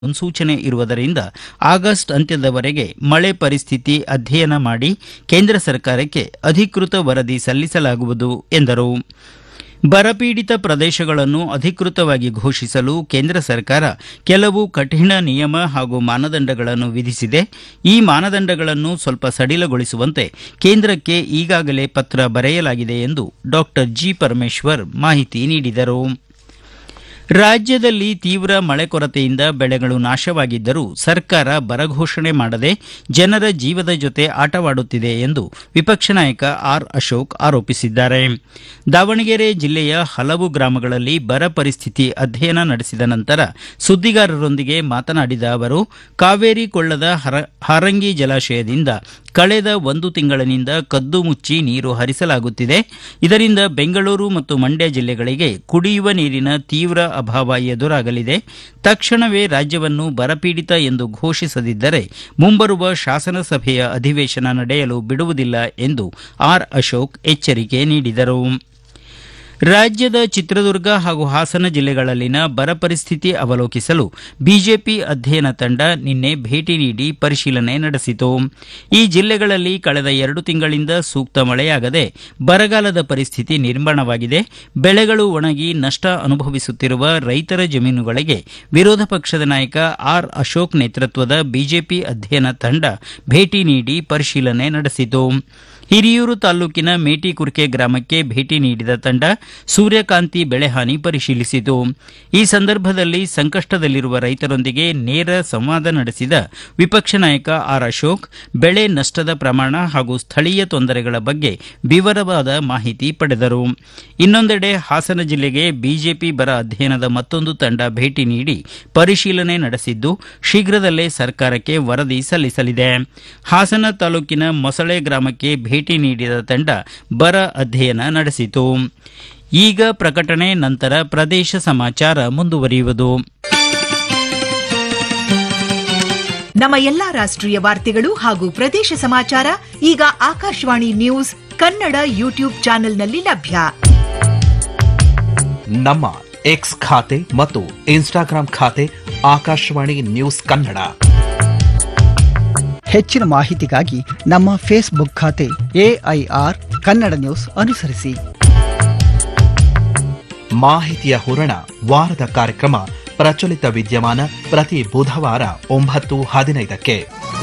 ಮುನ್ಸೂಚನೆ ಇರುವುದರಿಂದ ಆಗಸ್ಟ್ ಅಂತ್ಯದವರೆಗೆ ಮಳೆ ಪರಿಸ್ಥಿತಿ ಅಧ್ಯಯನ ಮಾಡಿ ಕೇಂದ್ರ ಸರ್ಕಾರಕ್ಕೆ ಅಧಿಕೃತ ವರದಿ ಸಲ್ಲಿಸಲಾಗುವುದು ಎಂದರು ಬರಪೀಡಿತ ಪ್ರದೇಶಗಳನ್ನು ಅಧಿಕೃತವಾಗಿ ಘೋಷಿಸಲು ಕೇಂದ್ರ ಸರ್ಕಾರ ಕೆಲವು ಕಠಿಣ ನಿಯಮ ಹಾಗೂ ಮಾನದಂಡಗಳನ್ನು ವಿಧಿಸಿದೆ ಈ ಮಾನದಂಡಗಳನ್ನು ಸ್ವಲ್ಪ ಸಡಿಲಗೊಳಿಸುವಂತೆ ಕೇಂದ್ರಕ್ಕೆ ಈಗಾಗಲೇ ಪತ್ರ ಬರೆಯಲಾಗಿದೆ ಎಂದು ಡಾಕ್ಟರ್ ಜಿ ಪರಮೇಶ್ವರ್ ಮಾಹಿತಿ ನೀಡಿದರು ರಾಜ್ಯದಲ್ಲಿ ತೀವ್ರ ಮಳೆ ಕೊರತೆಯಿಂದ ಬೆಳೆಗಳು ನಾಶವಾಗಿದ್ದರೂ ಸರ್ಕಾರ ಬರಘೋಷಣೆ ಮಾಡದೆ ಜನರ ಜೀವದ ಜೊತೆ ಆಟವಾಡುತ್ತಿದೆ ಎಂದು ವಿಪಕ್ಷ ನಾಯಕ ಆರ್ ಅಶೋಕ್ ಆರೋಪಿಸಿದ್ದಾರೆ ದಾವಣಗೆರೆ ಜಿಲ್ಲೆಯ ಹಲವು ಗ್ರಾಮಗಳಲ್ಲಿ ಬರ ಪರಿಸ್ಥಿತಿ ಅಧ್ಯಯನ ನಡೆಸಿದ ನಂತರ ಸುದ್ದಿಗಾರರೊಂದಿಗೆ ಮಾತನಾಡಿದ ಅವರು ಕಾವೇರಿ ಕೊಳ್ಳದ ಹರ- ಹಾರಂಗಿ ಜಲಾಶಯದಿಂದ ಕಳೆದ ಒಂದು ತಿಂಗಳಿನಿಂದ ಕದ್ದು ಮುಚ್ಚಿ ನೀರು ಹರಿಸಲಾಗುತ್ತಿದೆ ಇದರಿಂದ ಬೆಂಗಳೂರು ಮತ್ತು ಮಂಡ್ಯ ಜಿಲ್ಲೆಗಳಿಗೆ ಕುಡಿಯುವ ನೀರಿನ ತೀವ್ರ ಅಭಾವ ಎದುರಾಗಲಿದೆ ತಕ್ಷಣವೇ ರಾಜ್ಯವನ್ನು ಬರಪೀಡಿತ ಎಂದು ಘೋಷಿಸದಿದ್ದರೆ ಮುಂಬರುವ ಶಾಸನಸಭೆಯ ಅಧಿವೇಶನ ನಡೆಯಲು ಬಿಡುವುದಿಲ್ಲ ಎಂದು ಆರ್ ಅಶೋಕ್ ಎಚ್ಚರಿಕೆ ನೀಡಿದರು ರಾಜ್ಯದ ಚಿತ್ರದುರ್ಗ ಹಾಗೂ ಹಾಸನ ಜಿಲ್ಲೆಗಳಲ್ಲಿನ ಬರ ಪರಿಸ್ಥಿತಿ ಅವಲೋಕಿಸಲು ಬಿಜೆಪಿ ಅಧ್ಯಯನ ತಂಡ ನಿನ್ನೆ ಭೇಟಿ ನೀಡಿ ಪರಿಶೀಲನೆ ನಡೆಸಿತು ಈ ಜಿಲ್ಲೆಗಳಲ್ಲಿ ಕಳೆದ ಎರಡು ತಿಂಗಳಿಂದ ಸೂಕ್ತ ಮಳೆಯಾಗದೆ ಬರಗಾಲದ ಪರಿಸ್ಥಿತಿ ನಿರ್ಮಾಣವಾಗಿದೆ ಬೆಳೆಗಳು ಒಣಗಿ ನಷ್ಟ ಅನುಭವಿಸುತ್ತಿರುವ ರೈತರ ಜಮೀನುಗಳಿಗೆ ವಿರೋಧ ಪಕ್ಷದ ನಾಯಕ ಆರ್ ಅಶೋಕ್ ನೇತೃತ್ವದ ಬಿಜೆಪಿ ಅಧ್ಯಯನ ತಂಡ ಭೇಟಿ ನೀಡಿ ಪರಿಶೀಲನೆ ನಡೆಸಿತು ಹಿರಿಯೂರು ತಾಲೂಕಿನ ಮೇಟಿಕುರ್ಕೆ ಗ್ರಾಮಕ್ಕೆ ಭೇಟಿ ನೀಡಿದ ತಂಡ ಸೂರ್ಯಕಾಂತಿ ಬೆಳೆಹಾನಿ ಪರಿಶೀಲಿಸಿತು ಈ ಸಂದರ್ಭದಲ್ಲಿ ಸಂಕಷ್ಟದಲ್ಲಿರುವ ರೈತರೊಂದಿಗೆ ನೇರ ಸಂವಾದ ನಡೆಸಿದ ವಿಪಕ್ಷ ನಾಯಕ ಆರ್ ಅಶೋಕ್ ಬೆಳೆ ನಷ್ಟದ ಪ್ರಮಾಣ ಹಾಗೂ ಸ್ಥಳೀಯ ತೊಂದರೆಗಳ ಬಗ್ಗೆ ವಿವರವಾದ ಮಾಹಿತಿ ಪಡೆದರು ಇನ್ನೊಂದೆಡೆ ಹಾಸನ ಜಿಲ್ಲೆಗೆ ಬಿಜೆಪಿ ಬರ ಅಧ್ಯಯನದ ಮತ್ತೊಂದು ತಂಡ ಭೇಟಿ ನೀಡಿ ಪರಿಶೀಲನೆ ನಡೆಸಿದ್ದು ಶೀಘ್ರದಲ್ಲೇ ಸರ್ಕಾರಕ್ಕೆ ವರದಿ ಸಲ್ಲಿಸಲಿದೆ ಹಾಸನ ತಾಲೂಕಿನ ಮೊಸಳೆ ಗ್ರಾಮಕ್ಕೆ ಭೇಟಿ ನೀಡಿದ ತಂಡ ಬರ ಅಧ್ಯಯನ ನಡೆಸಿತು ಈಗ ಪ್ರಕಟಣೆ ನಂತರ ಪ್ರದೇಶ ಸಮಾಚಾರ ಮುಂದುವರಿಯುವುದು ನಮ್ಮ ಎಲ್ಲಾ ರಾಷ್ಟ್ರೀಯ ವಾರ್ತೆಗಳು ಹಾಗೂ ಪ್ರದೇಶ ಸಮಾಚಾರ ಈಗ ಆಕಾಶವಾಣಿ ನ್ಯೂಸ್ ಕನ್ನಡ ಯೂಟ್ಯೂಬ್ ಚಾನೆಲ್ನಲ್ಲಿ ಲಭ್ಯ ನಮ್ಮ ಎಕ್ಸ್ ಖಾತೆ ಮತ್ತು ಇನ್ಸ್ಟಾಗ್ರಾಂ ಖಾತೆ ಆಕಾಶವಾಣಿ ನ್ಯೂಸ್ ಕನ್ನಡ ಹೆಚ್ಚಿನ ಮಾಹಿತಿಗಾಗಿ ನಮ್ಮ ಫೇಸ್ಬುಕ್ ಖಾತೆ ಎಐಆರ್ ಕನ್ನಡ ನ್ಯೂಸ್ ಅನುಸರಿಸಿ ಮಾಹಿತಿಯ ಹೂರಣ ವಾರದ ಕಾರ್ಯಕ್ರಮ ಪ್ರಚಲಿತ ವಿದ್ಯಮಾನ ಪ್ರತಿ ಬುಧವಾರ ಒಂಬತ್ತು ಹದಿನೈದಕ್ಕೆ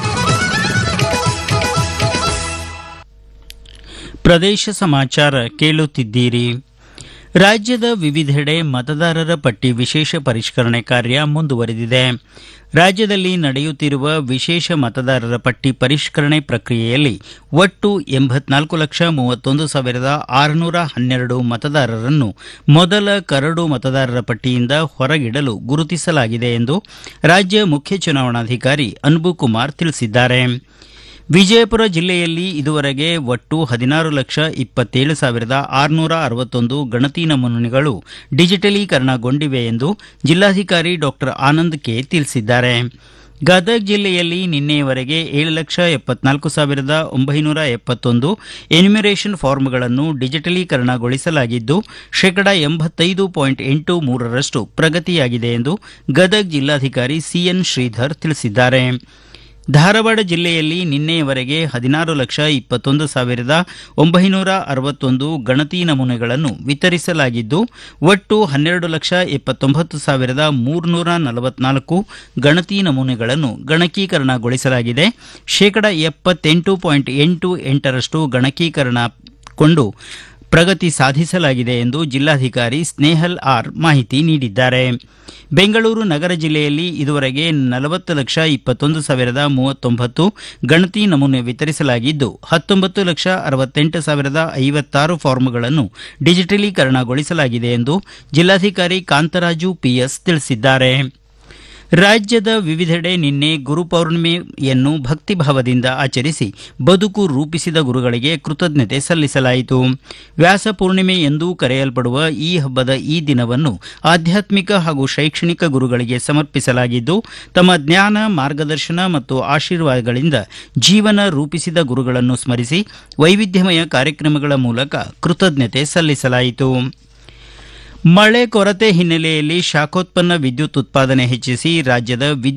ಪ್ರದೇಶ ಸಮಾಚಾರ ಕೇಳುತ್ತಿದ್ದೀರಿ ರಾಜ್ಯದ ವಿವಿಧೆಡೆ ಮತದಾರರ ಪಟ್ಟಿ ವಿಶೇಷ ಪರಿಷ್ಕರಣೆ ಕಾರ್ಯ ಮುಂದುವರೆದಿದೆ ರಾಜ್ಯದಲ್ಲಿ ನಡೆಯುತ್ತಿರುವ ವಿಶೇಷ ಮತದಾರರ ಪಟ್ಟಿ ಪರಿಷ್ಕರಣೆ ಪ್ರಕ್ರಿಯೆಯಲ್ಲಿ ಒಟ್ಟು ಎಂಬತ್ನಾಲ್ಕು ಲಕ್ಷ ಮೂವತ್ತೊಂದು ಸಾವಿರದ ಆರುನೂರ ಹನ್ನೆರಡು ಮತದಾರರನ್ನು ಮೊದಲ ಕರಡು ಮತದಾರರ ಪಟ್ಟಿಯಿಂದ ಹೊರಗಿಡಲು ಗುರುತಿಸಲಾಗಿದೆ ಎಂದು ರಾಜ್ಯ ಮುಖ್ಯ ಚುನಾವಣಾಧಿಕಾರಿ ಅನ್ಬು ಕುಮಾರ್ ತಿಳಿಸಿದ್ದಾರೆ ವಿಜಯಪುರ ಜಿಲ್ಲೆಯಲ್ಲಿ ಇದುವರೆಗೆ ಒಟ್ಟು ಹದಿನಾರು ಲಕ್ಷ ಇಪ್ಪತ್ತೇಳು ಸಾವಿರದ ಆರುನೂರ ಅರವತ್ತೊಂದು ಗಣತಿ ನಮೂನೆಗಳು ಡಿಜಿಟಲೀಕರಣಗೊಂಡಿವೆ ಎಂದು ಜಿಲ್ಲಾಧಿಕಾರಿ ಡಾಕ್ಟರ್ ಆನಂದ್ ಕೆ ತಿಳಿಸಿದ್ದಾರೆ ಗದಗ ಜಿಲ್ಲೆಯಲ್ಲಿ ನಿನ್ನೆಯವರೆಗೆ ಏಳು ಲಕ್ಷ ಎಪ್ಪತ್ನಾಲ್ಕು ಸಾವಿರದ ಒಂಬೈನೂರ ಎಪ್ಪತ್ತೊಂದು ಎನ್ಯುಮರೇಷನ್ ಫಾರ್ಮ್ಗಳನ್ನು ಡಿಜಿಟಲೀಕರಣಗೊಳಿಸಲಾಗಿದ್ದು ಶೇಕಡಾ ಎಂಬತ್ತೈದು ಪಾಯಿಂಟ್ ಎಂಟು ಮೂರರಷ್ಟು ಪ್ರಗತಿಯಾಗಿದೆ ಎಂದು ಗದಗ ಜಿಲ್ಲಾಧಿಕಾರಿ ಸಿಎನ್ ಶ್ರೀಧರ್ ತಿಳಿಸಿದ್ದಾರೆ ಧಾರವಾಡ ಜಿಲ್ಲೆಯಲ್ಲಿ ನಿನ್ನೆಯವರೆಗೆ ಹದಿನಾರು ಲಕ್ಷ ಇಪ್ಪತ್ತೊಂದು ಸಾವಿರದ ಒಂಬೈನೂರ ಅರವತ್ತೊಂದು ಗಣತಿ ನಮೂನೆಗಳನ್ನು ವಿತರಿಸಲಾಗಿದ್ದು ಒಟ್ಟು ಹನ್ನೆರಡು ಲಕ್ಷ ಎಪ್ಪತ್ತೊಂಬತ್ತು ಸಾವಿರದ ಮೂರುನೂರ ನಲವತ್ನಾಲ್ಕು ಗಣತಿ ನಮೂನೆಗಳನ್ನು ಗಣಕೀಕರಣಗೊಳಿಸಲಾಗಿದೆ ಶೇಕಡಾ ಎಪ್ಪತ್ತೆಂಟು ಪಾಯಿಂಟ್ ಎಂಟು ಎಂಟರಷ್ಟು ಗಣಕೀಕರಣಗೊಂಡು ಪ್ರಗತಿ ಸಾಧಿಸಲಾಗಿದೆ ಎಂದು ಜಿಲ್ಲಾಧಿಕಾರಿ ಸ್ನೇಹಲ್ ಆರ್ ಮಾಹಿತಿ ನೀಡಿದ್ದಾರೆ ಬೆಂಗಳೂರು ನಗರ ಜಿಲ್ಲೆಯಲ್ಲಿ ಇದುವರೆಗೆ ನಲವತ್ತು ಲಕ್ಷ ಇಪ್ಪತ್ತೊಂದು ಸಾವಿರದ ಮೂವತ್ತೊಂಬತ್ತು ಗಣತಿ ನಮೂನೆ ವಿತರಿಸಲಾಗಿದ್ದು ಹತ್ತೊಂಬತ್ತು ಲಕ್ಷ ಅರವತ್ತೆಂಟು ಸಾವಿರದ ಐವತ್ತಾರು ಫಾರ್ಮ್ಗಳನ್ನು ಡಿಜಿಟಲೀಕರಣಗೊಳಿಸಲಾಗಿದೆ ಎಂದು ಜಿಲ್ಲಾಧಿಕಾರಿ ಕಾಂತರಾಜು ಪಿಎಸ್ ತಿಳಿಸಿದ್ದಾರೆ ರಾಜ್ಯದ ವಿವಿಧೆಡೆ ನಿನ್ನೆ ಗುರುಪೌರ್ಣಿಮೆಯನ್ನು ಭಕ್ತಿಭಾವದಿಂದ ಆಚರಿಸಿ ಬದುಕು ರೂಪಿಸಿದ ಗುರುಗಳಿಗೆ ಕೃತಜ್ಞತೆ ಸಲ್ಲಿಸಲಾಯಿತು ವ್ಯಾಸ ಪೂರ್ಣಿಮೆ ಎಂದೂ ಕರೆಯಲ್ಪಡುವ ಈ ಹಬ್ಬದ ಈ ದಿನವನ್ನು ಆಧ್ಯಾತ್ಮಿಕ ಹಾಗೂ ಶೈಕ್ಷಣಿಕ ಗುರುಗಳಿಗೆ ಸಮರ್ಪಿಸಲಾಗಿದ್ದು ತಮ್ಮ ಜ್ಞಾನ ಮಾರ್ಗದರ್ಶನ ಮತ್ತು ಆಶೀರ್ವಾದಗಳಿಂದ ಜೀವನ ರೂಪಿಸಿದ ಗುರುಗಳನ್ನು ಸ್ಮರಿಸಿ ವೈವಿಧ್ಯಮಯ ಕಾರ್ಯಕ್ರಮಗಳ ಮೂಲಕ ಕೃತಜ್ಞತೆ ಸಲ್ಲಿಸಲಾಯಿತು ಮಳೆ ಕೊರತೆ ಹಿನ್ನೆಲೆಯಲ್ಲಿ ಶಾಖೋತ್ಪನ್ನ ವಿದ್ಯುತ್ ಉತ್ಪಾದನೆ ಹೆಚ್ಚಿಸಿ ರಾಜ್ಯದ ವಿದ್ಯುತ್